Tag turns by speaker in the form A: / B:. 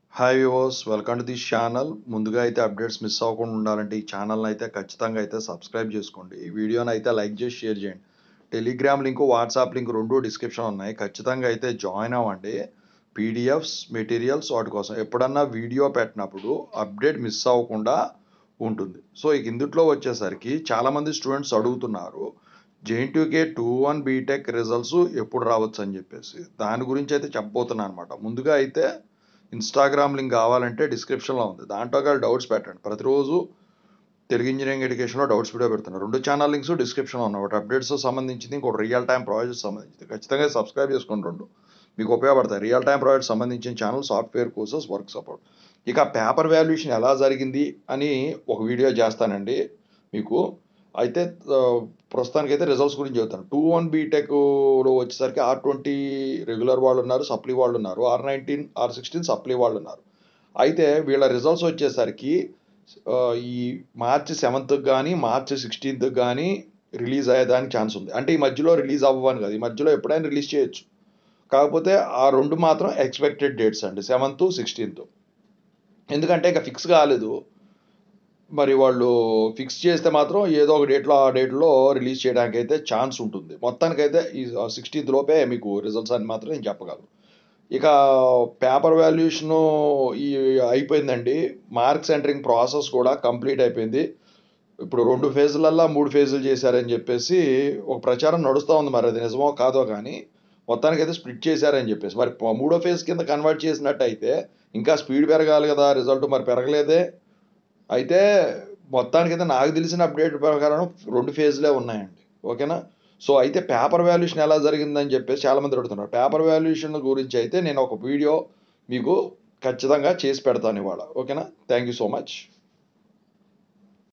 A: hi viewers welcome to this channel ముందుగా అయితే updates miss అవ్వకుండా ఉండాలంటే ఈ ఛానల్ని అయితే ఖచ్చితంగా అయితే సబ్స్క్రైబ్ చేసుకోండి ఈ వీడియోని అయితే లైక్ చేసి షేర్ చేయండి టెలిగ్రామ్ లింక్ వాట్సాప్ లింక్ రెండు డిస్క్రిప్షన్ ఉన్నాయి ఖచ్చితంగా అయితే జాయిన్ అవ్వండి పీడిఎఫ్స్ మెటీరియల్స్ వాటి కోసం ఎప్పుడన్నా వీడియో పెట్టినప్పుడు అప్డేట్ మిస్ అవ్వకుండా ఉంటుంది సో ఇక ఇందుట్లో వచ్చేసరికి చాలామంది స్టూడెంట్స్ అడుగుతున్నారు JNTUK two one BTech results ఎప్పుడు రావచ్చు అని చెప్పేసి దాని గురించి అయితే చెప్పబోతున్నాను అనమాట ముందుగా అయితే ఇన్స్టాగ్రామ్ లింక్ కావాలంటే డిస్క్రిప్షన్లో ఉంది దాంట్లో కాదు డౌట్స్ పెట్టండి ప్రతిరోజు తెలుగు ఇంజనీరింగ్ ఎడ్యుకేషన్లో డౌట్స్ వీడియో పెడుతున్నారు రెండు ఛానల్ లింక్స్ డిస్క్రిప్షన్లో ఉన్నాయి ఒకటి అప్డేట్స్ సంబంధించింది ఇంకోటి రియల్ టైం ప్రాజెక్ట్స్ సంబంధించింది ఖచ్చితంగా సబ్స్క్రైబ్ చేసుకోండి రెండు మీకు ఉపయోగపడతాయి రియల్ టైం ప్రాజెక్ట్ సంబంధించిన channel software courses work support ఇక పేపర్ వాల్యుయేషన్ ఎలా జరిగింది అని ఒక వీడియో చేస్తానండి మీకు అయితే ఆ, ప్రస్తుతానికైతే రిజల్ట్స్ గురించి చెబుతాను టూ వన్ బీటెక్లో వచ్చేసరికి ఆర్ ట్వంటీ రెగ్యులర్ వాళ్ళు ఉన్నారు సప్లీ వాళ్ళు ఉన్నారు R nineteen R sixteen supply వాళ్ళు ఉన్నారు అయితే వీళ్ళ రిజల్ట్స్ వచ్చేసరికి ఆ, ఈ మార్చి సెవెంత్కి కానీ మార్చి సిక్స్టీన్త్కి కానీ రిలీజ్ అయ్యేదానికి ఛాన్స్ ఉంది అంటే ఈ మధ్యలో రిలీజ్ అవ్వని కదా ఈ మధ్యలో ఎప్పుడైనా రిలీజ్ చేయొచ్చు కాకపోతే ఆ రెండు మాత్రం ఎక్స్పెక్టెడ్ డేట్స్ అండి సెవెంత్ సిక్స్టీన్త్ ఎందుకంటే ఇంకా ఫిక్స్ కాలేదు మరి వాళ్ళు ఫిక్స్ చేస్తే మాత్రం ఏదో ఒక డేట్లో ఆ డేట్లో రిలీజ్ చేయడానికి అయితే ఛాన్స్ ఉంటుంది మొత్తానికైతే ఈ సిక్స్టీన్త్ లోపే మీకు రిజల్ట్స్ అని మాత్రం నేను చెప్పగలను ఇక పేపర్ వాల్యుయేషను ఈ అయిపోయిందండి మార్క్స్ ఎంటరింగ్ ప్రాసెస్ కూడా కంప్లీట్ అయిపోయింది ఇప్పుడు రెండు ఫేజులల్లా మూడు ఫేజులు చేశారని చెప్పేసి ఒక ప్రచారం నడుస్తూ ఉంది మరి అది నిజమో కాదో కానీ మొత్తానికి అయితే స్ప్లిట్ చేశారని చెప్పేసి మరి ప- మూడో ఫేజ్ కింద కన్వర్ట్ చేసినట్టు అయితే ఇంకా స్పీడ్ పెరగాలి కదా రిజల్ట్ మరి పెరగలేదే అయితే మొత్తానికైతే నాకు తెలిసిన అప్డేట్ ప్రకారం రెండు ఫేజ్లే ఉన్నాయండి ఓకేనా సో అయితే పేపర్ వాల్యుయేషన్ ఎలా జరిగిందని చెప్పేసి చాలామంది అడుగుతున్నారు పేపర్ వాల్యుయేషన్ గురించి అయితే నేను ఒక వీడియో మీకు ఖచ్చితంగా చేసి పెడతాను ఇవాళ ఓకేనా థ్యాంక్ యూ సో మచ్